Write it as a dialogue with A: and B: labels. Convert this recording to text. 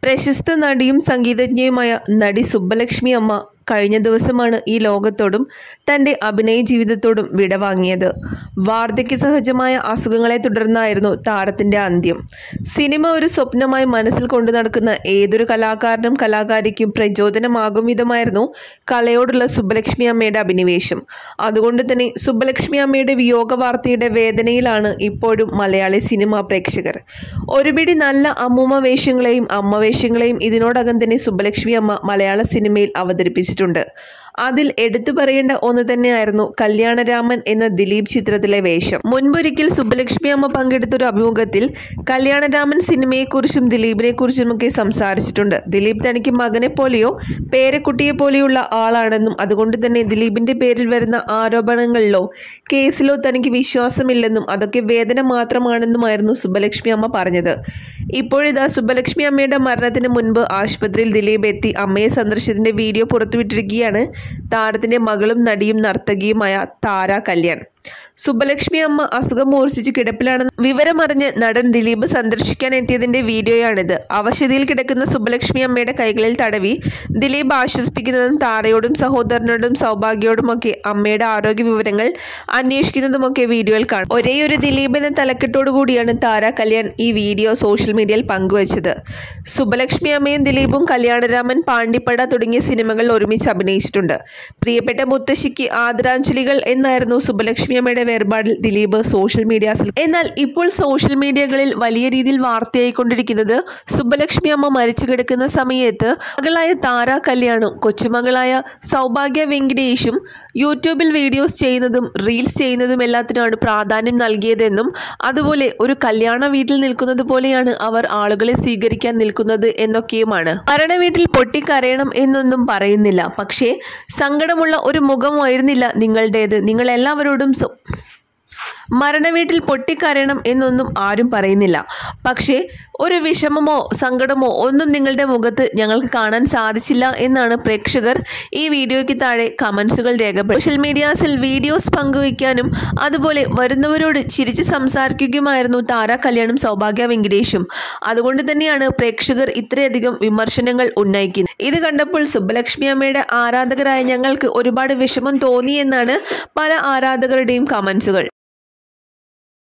A: പ്രശസ്ത നടിയും സംഗീതജ്ഞയുമായ നടി സുബ്ബലക്ഷ്മി അമ്മ കഴിഞ്ഞ ദിവസമാണ് ഈ ലോകത്തോടും തൻ്റെ അഭിനയ ജീവിതത്തോടും വിടവാങ്ങിയത് വാർദ്ധക്യ സഹജമായ അസുഖങ്ങളെ തുടർന്നായിരുന്നു താരത്തിൻ്റെ അന്ത്യം സിനിമ ഒരു സ്വപ്നമായി മനസ്സിൽ കൊണ്ടു നടക്കുന്ന ഏതൊരു കലാകാരനും കലാകാരിക്കും പ്രചോദനമാകും വിധമായിരുന്നു കലയോടുള്ള സുബ്ബലക്ഷ്മി അമ്മയുടെ അഭിനിവേശം അതുകൊണ്ട് തന്നെ സുബ്ബലക്ഷ്മി അമ്മയുടെ വിയോഗ വാർത്തയുടെ വേദനയിലാണ് ഇപ്പോഴും മലയാളി സിനിമാ പ്രേക്ഷകർ ഒരുപിടി നല്ല അമ്മൂമ്മ വേഷങ്ങളെയും അമ്മ വേഷങ്ങളെയും ഇതിനോടകം തന്നെ സുബ്ബലക്ഷ്മി അമ്മ മലയാള സിനിമയിൽ അവതരിപ്പിച്ചിട്ടുണ്ട് അതിൽ എടുത്തു പറയേണ്ട ഒന്ന് തന്നെയായിരുന്നു കല്യാണരാമൻ എന്ന ദിലീപ് ചിത്രത്തിലെ വേഷം മുൻപൊരിക്കൽ സുബ്ബലക്ഷ്മി അമ്മ പങ്കെടുത്തൊരു അഭിമുഖത്തിൽ കല്യാണരാമൻ സിനിമയെക്കുറിച്ചും ദിലീപിനെ കുറിച്ചുമൊക്കെ സംസാരിച്ചിട്ടുണ്ട് ദിലീപ് തനിക്ക് മകനെ പോലെയോ പേരക്കുട്ടിയെ പോലെയുള്ള ആളാണെന്നും അതുകൊണ്ട് തന്നെ ദിലീപിന്റെ പേരിൽ വരുന്ന ആരോപണങ്ങളിലോ കേസിലോ തനിക്ക് വിശ്വാസമില്ലെന്നും അതൊക്കെ വേദന മാത്രമാണെന്നുമായിരുന്നു സുബ്ബലക്ഷ്മി അമ്മ പറഞ്ഞത് ഇപ്പോഴിതാ സുബ്ബലക്ഷ്മി അമ്മയുടെ മരണത്തിന് മുൻപ് ആശുപത്രിയിൽ ദിലീപ് എത്തി അമ്മയെ സന്ദർശിച്ചതിന്റെ വീഡിയോ പുറത്തുവിട്ടിരിക്കുകയാണ് താരത്തിന്റെ മകളും നടിയും നർത്തകിയുമായ താര കല്യാൺ സുബ്ബലക്ഷ്മി അമ്മ അസുഖം മൂർച്ഛിച്ച് കിടപ്പിലാണെന്ന് വിവരമറിഞ്ഞ് നടൻ ദിലീപ് സന്ദർശിക്കാൻ എത്തിയതിന്റെ വീഡിയോയാണിത് അവശതയിൽ കിടക്കുന്ന സുബ്ബലക്ഷ്മി അമ്മയുടെ കൈകളിൽ തടവി ദിലീപ് ആശ്വസിപ്പിക്കുന്നതും താരയോടും സഹോദരനോടും സൗഭാഗ്യയോടുമൊക്കെ അമ്മയുടെ ആരോഗ്യ വിവരങ്ങൾ അന്വേഷിക്കുന്നതുമൊക്കെ വീഡിയോയിൽ കാണും ഒരേയൊരു ദിലീപ് എന്ന തലക്കെട്ടോടു കൂടിയാണ് താര കല്യാൺ ഈ വീഡിയോ സോഷ്യൽ മീഡിയയിൽ പങ്കുവച്ചത് സുബ്ബലക്ഷ്മി അമ്മയും ദിലീപും കല്യാണരാമൻ പാണ്ടിപ്പട തുടങ്ങിയ സിനിമകൾ ഒരുമിച്ച് അഭിനയിച്ചിട്ടുണ്ട് പ്രിയപ്പെട്ട മുത്തശ്ശിക്ക് ആദരാഞ്ജലികൾ എന്നായിരുന്നു സുബ്ബലക്ഷ്മി അമ്മയുടെ വേർപാടിൽ ദിലീപ് സോഷ്യൽ മീഡിയാസിൽ എന്നാൽ ഇപ്പോൾ സോഷ്യൽ മീഡിയകളിൽ വലിയ രീതിയിൽ വാർത്തയായിക്കൊണ്ടിരിക്കുന്നത് സുബ്ബലക്ഷ്മി അമ്മ മരിച്ചു കിടക്കുന്ന സമയത്ത് മകളായ താര കല്യാണും കൊച്ചുമകളായ സൗഭാഗ്യ വെങ്കിടേഷും യൂട്യൂബിൽ വീഡിയോസ് ചെയ്യുന്നതും റീൽസ് ചെയ്യുന്നതും എല്ലാത്തിനാണ് പ്രാധാന്യം നൽകിയതെന്നും അതുപോലെ ഒരു കല്യാണ വീട്ടിൽ നിൽക്കുന്നത് പോലെയാണ് അവർ ആളുകളെ സ്വീകരിക്കാൻ നിൽക്കുന്നത് എന്നൊക്കെയുമാണ് മരണ വീട്ടിൽ പൊട്ടിക്കരയണം എന്നൊന്നും പറയുന്നില്ല പക്ഷേ സങ്കടമുള്ള ഒരു മുഖമായിരുന്നില്ല നിങ്ങളുടേത് നിങ്ങൾ എല്ലാവരോടും സ- മരണവീട്ടിൽ പൊട്ടിക്കരയണം എന്നൊന്നും ആരും പറയുന്നില്ല പക്ഷേ ഒരു വിഷമമോ സങ്കടമോ ഒന്നും നിങ്ങളുടെ മുഖത്ത് ഞങ്ങൾക്ക് കാണാൻ സാധിച്ചില്ല എന്നാണ് പ്രേക്ഷകർ ഈ വീഡിയോയ്ക്ക് താഴെ കമൻസുകൾ രേഖപ്പെടുത്തി സോഷ്യൽ മീഡിയാസിൽ വീഡിയോസ് പങ്കുവയ്ക്കാനും അതുപോലെ വരുന്നവരോട് ചിരിച്ച് സംസാരിക്കുകയുമായിരുന്നു താര കല്യാണും സൗഭാഗ്യ വെങ്കടേഷും അതുകൊണ്ട് തന്നെയാണ് പ്രേക്ഷകർ ഇത്രയധികം വിമർശനങ്ങൾ ഉന്നയിക്കുന്നത് ഇത് കണ്ടപ്പോൾ സുബ്ബലക്ഷ്മി അമ്മയുടെ ആരാധകരായ ഞങ്ങൾക്ക് ഒരുപാട് വിഷമം തോന്നി എന്നാണ് പല ആരാധകരുടെയും കമൻസുകൾ